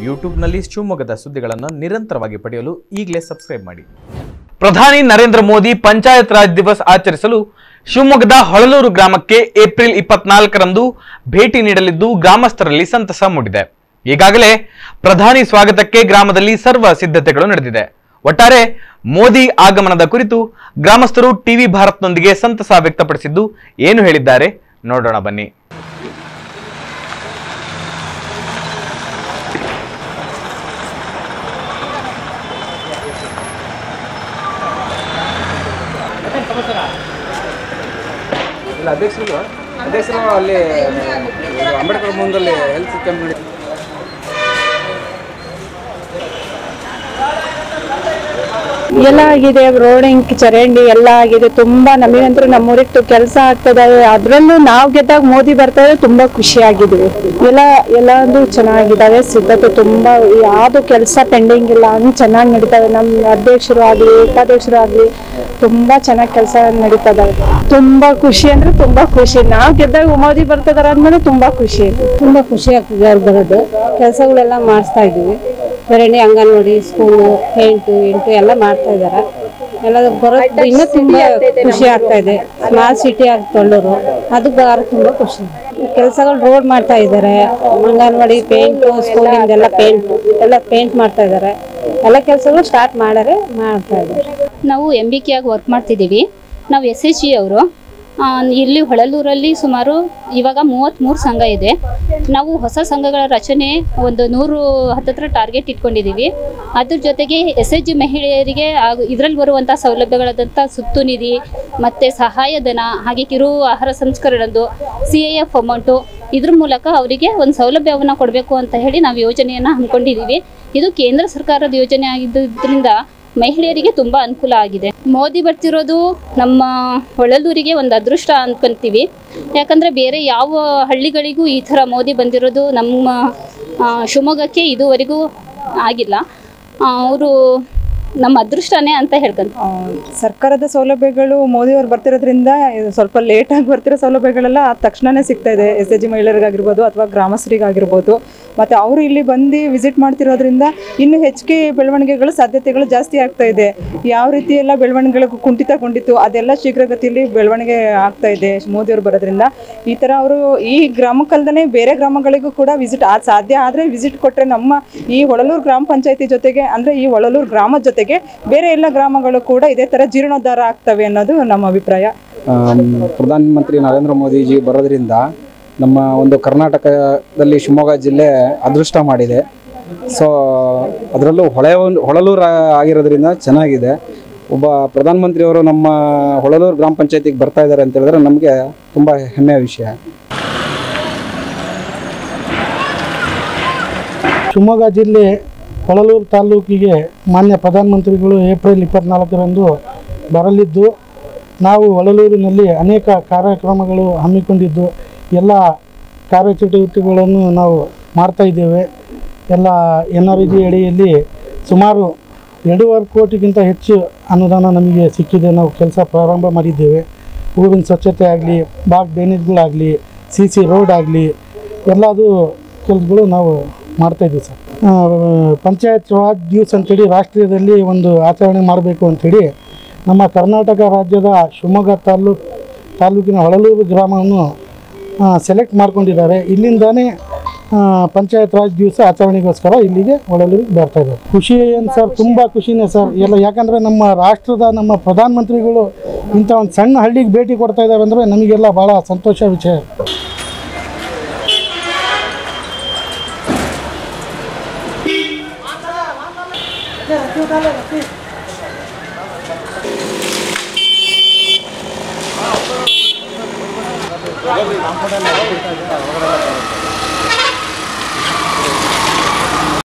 ಯೂಟ್ಯೂಬ್ನಲ್ಲಿ ಶಿವಮೊಗ್ಗದ ಸುದ್ದಿಗಳನ್ನು ನಿರಂತರವಾಗಿ ಪಡೆಯಲು ಈಗಲೇ ಸಬ್ಸ್ಕ್ರೈಬ್ ಮಾಡಿ ಪ್ರಧಾನಿ ನರೇಂದ್ರ ಮೋದಿ ಪಂಚಾಯತ್ ರಾಜ್ ದಿವಸ್ ಆಚರಿಸಲು ಶಿವಮೊಗ್ಗದ ಹೊಳಲೂರು ಗ್ರಾಮಕ್ಕೆ ಏಪ್ರಿಲ್ ಇಪ್ಪತ್ನಾಲ್ಕರಂದು ಭೇಟಿ ನೀಡಲಿದ್ದು ಗ್ರಾಮಸ್ಥರಲ್ಲಿ ಸಂತಸ ಮೂಡಿದೆ ಈಗಾಗಲೇ ಪ್ರಧಾನಿ ಸ್ವಾಗತಕ್ಕೆ ಗ್ರಾಮದಲ್ಲಿ ಸರ್ವ ಸಿದ್ಧತೆಗಳು ನಡೆದಿದೆ ಒಟ್ಟಾರೆ ಮೋದಿ ಆಗಮನದ ಕುರಿತು ಗ್ರಾಮಸ್ಥರು ಟಿವಿ ಭಾರತ್ನೊಂದಿಗೆ ಸಂತಸ ವ್ಯಕ್ತಪಡಿಸಿದ್ದು ಏನು ಹೇಳಿದ್ದಾರೆ ನೋಡೋಣ ಬನ್ನಿ ಇಲ್ಲ ಅಧ್ಯಕ್ಷರು ಅಧ್ಯಕ್ಷರು ಅಲ್ಲಿ ಅಂಬೇಡ್ಕರ್ ಮುಂದಲ್ಲಿ ಹೆಲ್ತ್ ಕ್ಯಾಂಪ್ ನಡೀತು ಎಲ್ಲ ಆಗಿದೆ ರೋಡಿಂಗ್ ಚರಂಡಿ ಎಲ್ಲ ಆಗಿದೆ ತುಂಬಾ ನಮಗಂತೂ ನಮ್ಮೂರಿಗೆ ಕೆಲಸ ಆಗ್ತದೆ ಅದ್ರಲ್ಲೂ ನಾವು ಗೆದ್ದಾಗ ಮೋದಿ ಬರ್ತಾರೆ ತುಂಬಾ ಖುಷಿ ಆಗಿದ್ವಿ ಎಲ್ಲ ಎಲ್ಲಾದು ಚೆನ್ನಾಗಿದ್ದಾವೆ ಸಿದ್ಧತೆ ತುಂಬಾ ಯಾವ್ದು ಕೆಲಸ ಪೆಂಡಿಂಗ್ ಇಲ್ಲ ಹಂಗ್ ಚೆನ್ನಾಗಿ ನಡೀತವೆ ನಮ್ಮ ಅಧ್ಯಕ್ಷರು ಆಗ್ಲಿ ಉಪಾಧ್ಯಕ್ಷರು ಆಗ್ಲಿ ತುಂಬಾ ಚೆನ್ನಾಗಿ ಕೆಲಸ ನಡೀತಾ ಇದಾವೆ ತುಂಬಾ ಖುಷಿ ಅಂದ್ರೆ ತುಂಬಾ ಖುಷಿ ನಾವ್ ಗೆದ್ದಾಗ ಮೋದಿ ಬರ್ತಿದಾರೆ ಅಂದ್ಮೇಲೆ ತುಂಬಾ ಖುಷಿ ತುಂಬಾ ಖುಷಿ ಆಗ್ತದೆ ಅವ್ರು ಬರೋದು ಕೆಲಸಗಳೆಲ್ಲ ಮಾಡಿಸ್ತಾ ಇದೀವಿ ಚರಂಡಿ ಅಂಗನವಾಡಿ ಸ್ಕೂಲು ಪೇಂಟು ಇಂಟು ಎಲ್ಲ ಮಾಡ್ತಾ ಇದಾರೆ ಎಲ್ಲ ಬರೋದು ಇನ್ನೂ ತುಂಬಾ ಖುಷಿ ಆಗ್ತಾ ಇದೆ ಸ್ಮಾರ್ಟ್ ಸಿಟಿ ಆಗಿ ತೊಳ್ಳೂರು ಅದು ಬರ ತುಂಬಾ ಖುಷಿ ಕೆಲಸಗಳು ರೋಡ್ ಮಾಡ್ತಾ ಇದ್ದಾರೆ ಅಂಗನವಾಡಿ ಪೇಂಟು ಸ್ಕೂಲಿಂದೆಲ್ಲ ಪೇಂಟ್ ಎಲ್ಲ ಪೇಂಟ್ ಮಾಡ್ತಾ ಇದ್ದಾರೆ ಎಲ್ಲ ಕೆಲಸಗಳು ಸ್ಟಾರ್ಟ್ ಮಾಡಾರೆ ಮಾಡ್ತಾ ಇದ್ದಾರೆ ನಾವು ಎಂ ಬಿ ಕೆ ಆಗಿ ವರ್ಕ್ ಮಾಡ್ತಿದ್ದೀವಿ ನಾವು ಎಸ್ ಎಚ್ ಜಿ ಅವರು ಇಲ್ಲಿ ಹೊಳಲೂರಲ್ಲಿ ಸುಮಾರು ಇವಾಗ ಮೂವತ್ತ್ಮೂರು ಸಂಘ ಇದೆ ನಾವು ಹೊಸ ಸಂಘಗಳ ರಚನೆ ಒಂದು ನೂರು ಹತ್ತತ್ರ ಟಾರ್ಗೆಟ್ ಇಟ್ಕೊಂಡಿದ್ದೀವಿ ಅದ್ರ ಜೊತೆಗೆ ಎಸ್ ಎಚ್ ಜಿ ಮಹಿಳೆಯರಿಗೆ ಹಾಗೂ ಇದರಲ್ಲಿ ಬರುವಂಥ ಸೌಲಭ್ಯಗಳಾದಂಥ ಸುತ್ತು ನಿಧಿ ಮತ್ತು ಸಹಾಯಧನ ಹಾಗೆ ಕಿರು ಆಹಾರ ಸಂಸ್ಕರಣದ್ದು ಸಿ ಎ ಎಫ್ ಅಮೌಂಟು ಇದ್ರ ಮೂಲಕ ಅವರಿಗೆ ಒಂದು ಸೌಲಭ್ಯವನ್ನು ಕೊಡಬೇಕು ಅಂತ ಹೇಳಿ ನಾವು ಯೋಜನೆಯನ್ನು ಹಮ್ಮಿಕೊಂಡಿದ್ದೀವಿ ಇದು ಕೇಂದ್ರ ಸರ್ಕಾರದ ಯೋಜನೆ ಆಗಿದ್ದರಿಂದ ಮಹಿಳೆಯರಿಗೆ ತುಂಬ ಅನುಕೂಲ ಆಗಿದೆ ಮೋದಿ ಬರ್ತಿರೋದು ನಮ್ಮ ಹೊಳಲೂರಿಗೆ ಒಂದು ಅದೃಷ್ಟ ಅನ್ಕೊಂತೀವಿ ಯಾಕಂದರೆ ಬೇರೆ ಯಾವ ಹಳ್ಳಿಗಳಿಗೂ ಈ ಥರ ಮೋದಿ ಬಂದಿರೋದು ನಮ್ಮ ಆ, ಶಿವಮೊಗ್ಗಕ್ಕೆ ಇದುವರೆಗೂ ಆಗಿಲ್ಲ ಅವರು ನಮ್ಮ ಅದೃಷ್ಟನೇ ಅಂತ ಹೇಳ್ಕೊಂತ ಆ, ಸರ್ಕಾರದ ಸೌಲಭ್ಯಗಳು ಮೋದಿಯವರು ಬರ್ತಿರೋದ್ರಿಂದ ಇದು ಸ್ವಲ್ಪ ಲೇಟಾಗಿ ಬರ್ತಿರೋ ಸೌಲಭ್ಯಗಳೆಲ್ಲ ತಕ್ಷಣನೇ ಸಿಗ್ತಾ ಇದೆ ಎಸ್ ಎಚ್ ಜಿ ಮಹಿಳೆಯರಿಗಾಗಿರ್ಬೋದು ಅಥವಾ ಗ್ರಾಮಸ್ಥರಿಗಾಗಿರ್ಬೋದು ಮತ್ತು ಅವರು ಇಲ್ಲಿ ಬಂದು ವಿಸಿಟ್ ಮಾಡ್ತಿರೋದ್ರಿಂದ ಇನ್ನು ಹೆಚ್ಚಿಗೆ ಬೆಳವಣಿಗೆಗಳು ಸಾಧ್ಯತೆಗಳು ಜಾಸ್ತಿ ಆಗ್ತಾ ಇದೆ ಯಾವ ರೀತಿ ಎಲ್ಲ ಬೆಳವಣಿಗೆಗಳು ಕುಂಠಿತಗೊಂಡಿತ್ತು ಅದೆಲ್ಲ ಶೀಘ್ರಗತಿಯಲ್ಲಿ ಬೆಳವಣಿಗೆ ಆಗ್ತಾ ಇದೆ ಮೋದಿಯವರು ಬರೋದ್ರಿಂದ ಈ ಥರ ಅವರು ಈ ಗ್ರಾಮಕ್ಕಲ್ದೇ ಬೇರೆ ಗ್ರಾಮಗಳಿಗೂ ಕೂಡ ವಿಸಿಟ್ ಆ ಸಾಧ್ಯ ಆದರೆ ವಿಸಿಟ್ ಕೊಟ್ಟರೆ ನಮ್ಮ ಈ ಹೊಳಲೂರು ಗ್ರಾಮ ಪಂಚಾಯತಿ ಜೊತೆಗೆ ಅಂದರೆ ಈ ಹೊಳಲೂರು ಗ್ರಾಮದ ಜೊತೆಗೆ ಬೇರೆ ಎಲ್ಲ ಗ್ರಾಮಗಳು ಕೂಡ ಇದೇ ಥರ ಜೀರ್ಣೋದ್ಧಾರ ಆಗ್ತವೆ ಅನ್ನೋದು ನಮ್ಮ ಅಭಿಪ್ರಾಯ ಪ್ರಧಾನಮಂತ್ರಿ ನರೇಂದ್ರ ಮೋದಿಜಿ ಬರೋದ್ರಿಂದ ನಮ್ಮ ಒಂದು ಕರ್ನಾಟಕದಲ್ಲಿ ಶಿವಮೊಗ್ಗ ಜಿಲ್ಲೆ ಅದೃಷ್ಟ ಮಾಡಿದೆ ಸೊ ಅದರಲ್ಲೂ ಹೊಳೆ ಹೊಳಲೂರು ಆಗಿರೋದ್ರಿಂದ ಚೆನ್ನಾಗಿದೆ ಒಬ್ಬ ಪ್ರಧಾನಮಂತ್ರಿಯವರು ನಮ್ಮ ಹೊಳಲೂರು ಗ್ರಾಮ ಪಂಚಾಯತಿಗೆ ಬರ್ತಾ ಇದ್ದಾರೆ ಅಂತ ಹೇಳಿದ್ರೆ ನಮಗೆ ತುಂಬ ಹೆಮ್ಮೆಯ ವಿಷಯ ಶಿವಮೊಗ್ಗ ಜಿಲ್ಲೆ ಹೊಳಲೂರು ತಾಲೂಕಿಗೆ ಮಾನ್ಯ ಪ್ರಧಾನಮಂತ್ರಿಗಳು ಏಪ್ರಿಲ್ ಇಪ್ಪತ್ನಾಲ್ಕರಂದು ಬರಲಿದ್ದು ನಾವು ಹೊಳಲೂರಿನಲ್ಲಿ ಅನೇಕ ಕಾರ್ಯಕ್ರಮಗಳು ಹಮ್ಮಿಕೊಂಡಿದ್ದು ಎಲ್ಲ ಕಾರ್ಯಚಟುವಟಿಕೆಗಳನ್ನು ನಾವು ಮಾಡ್ತಾ ಇದ್ದೇವೆ ಎಲ್ಲ ಎನ್ ಆರ್ ಜಿ ಅಡಿಯಲ್ಲಿ ಸುಮಾರು ಎರಡೂವರೆ ಕೋಟಿಗಿಂತ ಹೆಚ್ಚು ಅನುದಾನ ನಮಗೆ ಸಿಕ್ಕಿದೆ ನಾವು ಕೆಲಸ ಪ್ರಾರಂಭ ಮಾಡಿದ್ದೇವೆ ಊರಿನ ಸ್ವಚ್ಛತೆ ಆಗಲಿ ಬಾಗ್ ಡ್ರೈನೇಜ್ಗಳಾಗಲಿ ಸಿ ಸಿ ರೋಡ್ ಆಗಲಿ ಎಲ್ಲದು ಕೆಲಸಗಳು ನಾವು ಮಾಡ್ತಾ ಇದ್ದೀವಿ ಸರ್ ಆ, ಪಂಚಾಯತ್ ರಾಜ್ ದಿವಸ ಅಂತೇಳಿ ರಾಷ್ಟ್ರೀಯದಲ್ಲಿ ಒಂದು ಆಚರಣೆ ಮಾಡಬೇಕು ಅಂಥೇಳಿ ನಮ್ಮ ಕರ್ನಾಟಕ ರಾಜ್ಯದ ಶಿವಮೊಗ್ಗ ತಾಲೂಕು ತಾಲೂಕಿನ ಹೊಳಲೂರು ಗ್ರಾಮವನ್ನು ಸೆಲೆಕ್ಟ್ ಮಾಡ್ಕೊಂಡಿದ್ದಾರೆ ಇಲ್ಲಿಂದಾನೇ ಆ, ಪಂಚಾಯತ್ ರಾಜ್ ದಿವಸ ಆಚರಣೆಗೋಸ್ಕರ ಇಲ್ಲಿಗೆ ಹೊಳಲೂರಿಗೆ ಬರ್ತಾ ಇದ್ದಾರೆ ಖುಷಿ ಏನು ಸರ್ ತುಂಬ ಖುಷಿನೇ ಸರ್ ಎಲ್ಲ ಯಾಕಂದರೆ ನಮ್ಮ ರಾಷ್ಟ್ರದ ನಮ್ಮ ಪ್ರಧಾನಮಂತ್ರಿಗಳು ಇಂಥ ಒಂದು ಸಣ್ಣ ಹಳ್ಳಿಗೆ ಭೇಟಿ ಕೊಡ್ತಾ ಇದ್ದಾರೆ ಅಂದರೆ ನಮಗೆಲ್ಲ ಭಾಳ ಸಂತೋಷ ವಿಷಯ